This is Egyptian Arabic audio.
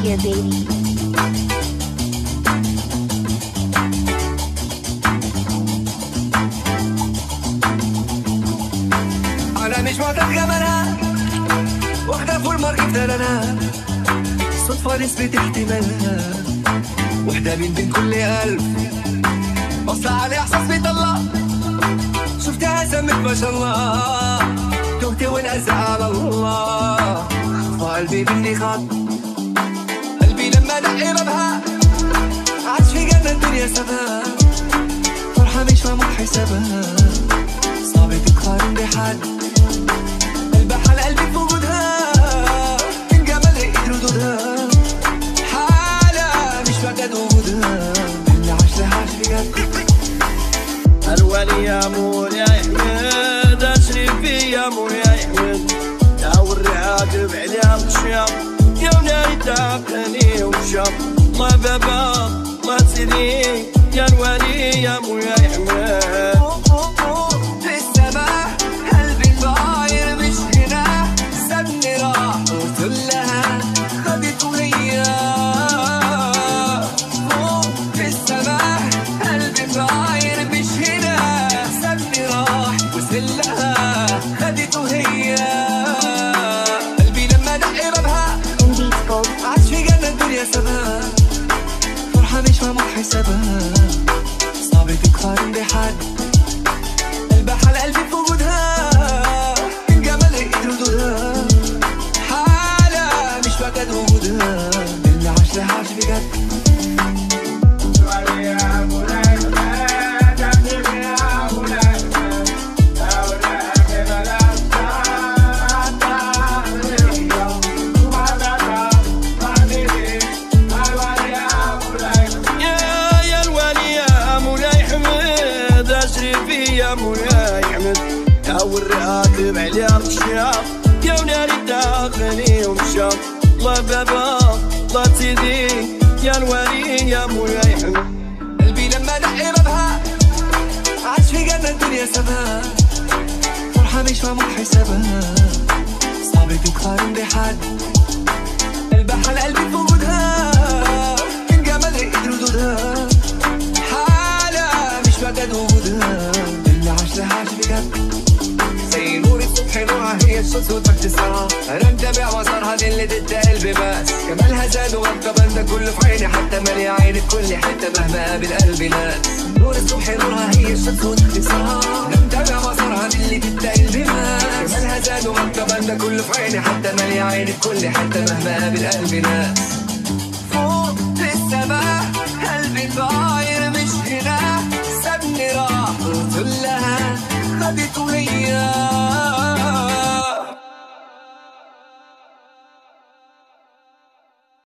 Mafia, baby. انا مش معتاد جمالها واحدة فوق الماركة دلالها صدفة نسبة احتمالها واحدة من بين كل ألف أصل علي إحساس بيطلع شفتها سمت ما شاء الله تهت وانقسى على الله فقلبي مني خاط قلبي لما دق بابها عاش في جنة الدنيا سابها فرحة مش معمول حسابها صعب تقارن بحد قلبها على قلبي في وجودها من جمال رقة ردودها حالة مش معتاد وجودها اللي عاش لها عاش بجد الولي يا مول يا احمد اشرفي يا مول يا احمد يا والرعاد بعليا الشام يا وناي تاقني وشام الله بابا الله سيدي يا الولي يا مول يا احمد في السماء قلبي طاير مش هنا سابني راح قلت لها خدته هي فوق في السماء قلبي طاير مش هنا سابني راح وصل لها خدته هي قلبي لما دق بابها Beats Gold. عاش في جنة الدنيا سابها فرحة مش معمول حسابها صعب تقارن بحد قلبها على قلبي في وجودها من جمال رقة ردودها حالة مش معتاد وجودها اللي عاش لها عاش بجد يا يا الولي يا مولاي حمد اشرفي يا مولاي حمد يا والراتب عليا الشام يا وناري داخلي ومشام الله بابا الله سيدي يا الولي يا مولاي حمد قلبي لما دق بابها عاش في جنة الدنيا سابها فرحة مش معمول حسابها صعب تقارن بحد قلبها على قلبي في وجودها من جمال رقة ردودها حالة مش معتاد وجودها اللي عاش لها عاش بجد زي نور الصبح نورها هي الشمس وتحت السما انا متابع مسارها دي اللي تتقل بباس جمالها زاد وغطى بنده كله في عيني حتى مالي عيني في كل حته مهما قابل قلبي ناس نور الصبح نورها هي الشمس وتحت السما انا متابع مسارها دي اللي تتقل بباس جمالها زاد وغطى بنده كله في عيني حتى مالي عيني في كل حته مهما قابل قلبي ناس فوق في السماء قلبي طاير مش هنا سابني راح قلت لها خدته هي